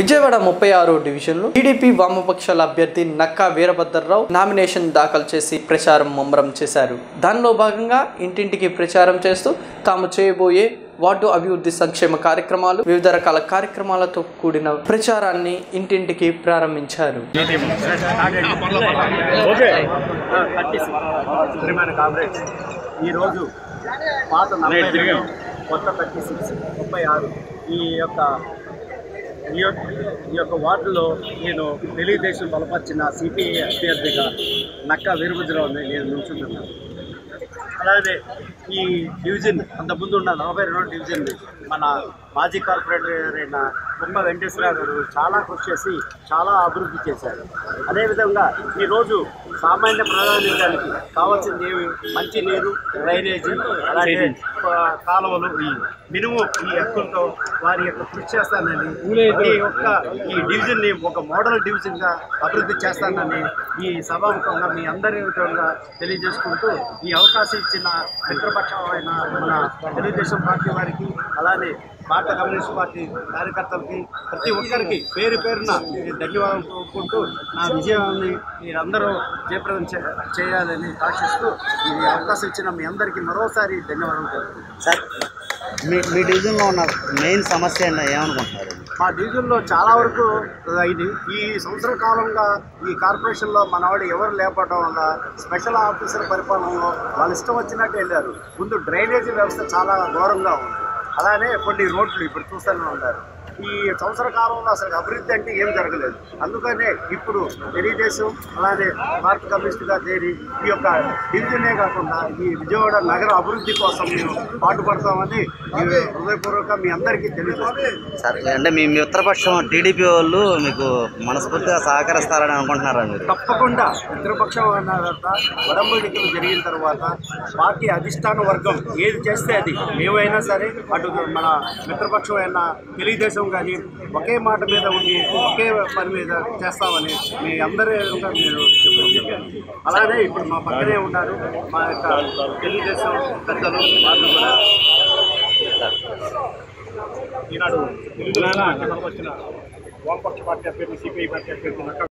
విజయవాడ ముప్పై ఆరో డివిజన్లో టీడీపీ వామపక్షాల అభ్యర్థి నక్కా వీరభద్రరావు నామినేషన్ దాఖలు చేసి ప్రచారం ముమ్మరం చేశారు దానిలో భాగంగా ఇంటింటికి ప్రచారం చేస్తూ తాము చేయబోయే వార్డు అభివృద్ధి సంక్షేమ కార్యక్రమాలు వివిధ రకాల కార్యక్రమాలతో కూడిన ప్రచారాన్ని ఇంటింటికి ప్రారంభించారు ప్రియమైన కామ్రేడ్స్ ఈరోజు పాత నలభై రెండు, కొత్త థర్టీ సిక్స్ ముప్పై ఆరు ఈ యొక్క ఈ యొక్క ఈ యొక్క వార్డులో నేను తెలుగుదేశం బలపరిచిన సిపిఐ అభ్యర్థిగా నక్కా వీరభద్రరావుని నేను నుంచున్నాను అలాగే ఈ డివిజన్ అంతకుముందు ఉన్న నలభై రెండో డివిజన్ మన మాజీ కార్పొరేటర్ అయిన కుంభ వెంకటేశ్వరరావు గారు చాలా కృషి చేసి చాలా అభివృద్ధి చేశారు అదేవిధంగా ఈరోజు సామాన్య ప్రజానికానికి కావాల్సింది ఏమి మంచి నీరు డ్రైనేజీ అలాగే ఆ, కాలువలు ఈ మినిమం ఈ హక్కులతో వారి యొక్క కృషి చేస్తానని ఈ యొక్క ఈ డివిజన్ని ఒక మోడల్ డివిజన్గా అభివృద్ధి చేస్తానని ఈ సభాముఖంగా మీ అందరి విధంగా తెలియజేసుకుంటూ ఈ అవకాశం ఇచ్చిన మిత్రపక్షమైన మన తెలుగుదేశం పార్టీ వారికి అలానే భారత కమ్యూనిస్ట్ పార్టీ కార్యకర్తలకి ప్రతి ఒక్కరికి పేరు పేరున నేను ధన్యవాదాలు కోరుకుంటూ నా విజయాన్ని మీరందరూ జయప్రదం చే- చేయాలని ఆశిస్తూ ఈ అవకాశం ఇచ్చిన మీ అందరికీ మరోసారి ధన్యవాదాలు తెలుపుతున్నాను సార్ మీ మీ డివిజన్లో ఉన్న మెయిన్ సమస్య ఏంటో ఏమనుకుంటున్నారు మా డివిజన్లో చాలా వరకు ఇది ఈ సంవత్సర కాలంగా ఈ కార్పొరేషన్లో మనవాడు ఎవరు లేపడం వల్ల స్పెషల్ ఆఫీసర్ పరిపాలనలో వాళ్ళు ఇష్టం వచ్చినట్టు వెళ్ళారు ముందు డ్రైనేజీ వ్యవస్థ చాలా ఘోరంగా ఉంది అలానే కొన్ని రోడ్లు ఇప్పుడు చూస్తూనే ఉన్నారు ఈ సంవత్సర కాలంలో అసలు అభివృద్ధి అంటే ఏం జరగలేదు అందుకనే ఇప్పుడు తెలుగుదేశం అలానే భారత కమ్యూనిస్ట్గా చేరి ఈ యొక్క డివిజనే కాకుండా ఈ విజయవాడ నగర అభివృద్ధి కోసం మేము పాటుపడతామని ఈ హృదయపూర్వక మీ అందరికీ తెలియజేస్తాను సార్ అంటే మీ మిత్రపక్షం టీడీపీ వాళ్ళు మీకు మనస్ఫూర్తిగా సహకరిస్తారని అనుకుంటున్నారా మీరు తప్పకుండా మిత్రపక్షం అన్న తర్వాత వడంబడికలు జరిగిన తర్వాత పార్టీ అధిష్టాన వర్గం ఏది చేస్తే అది మేమైనా సరే అటు మన మిత్రపక్షం అయినా తెలుగుదేశం కానీ ఒకే మాట మీద ఉండి ఒకే పని మీద చేస్తామని మీ అందరి ఎదురుగా మీరు చెప్పారు అలానే ఇప్పుడు మా పక్కనే ఉన్నారు మా యొక్క తెలుగుదేశం పెద్దలు వాళ్ళు కూడా ఈనాడు తెలుగు వచ్చిన వామపక్ష పార్టీ అభ్యర్థి సిపిఐ పార్టీ అభ్యర్థి నక్కా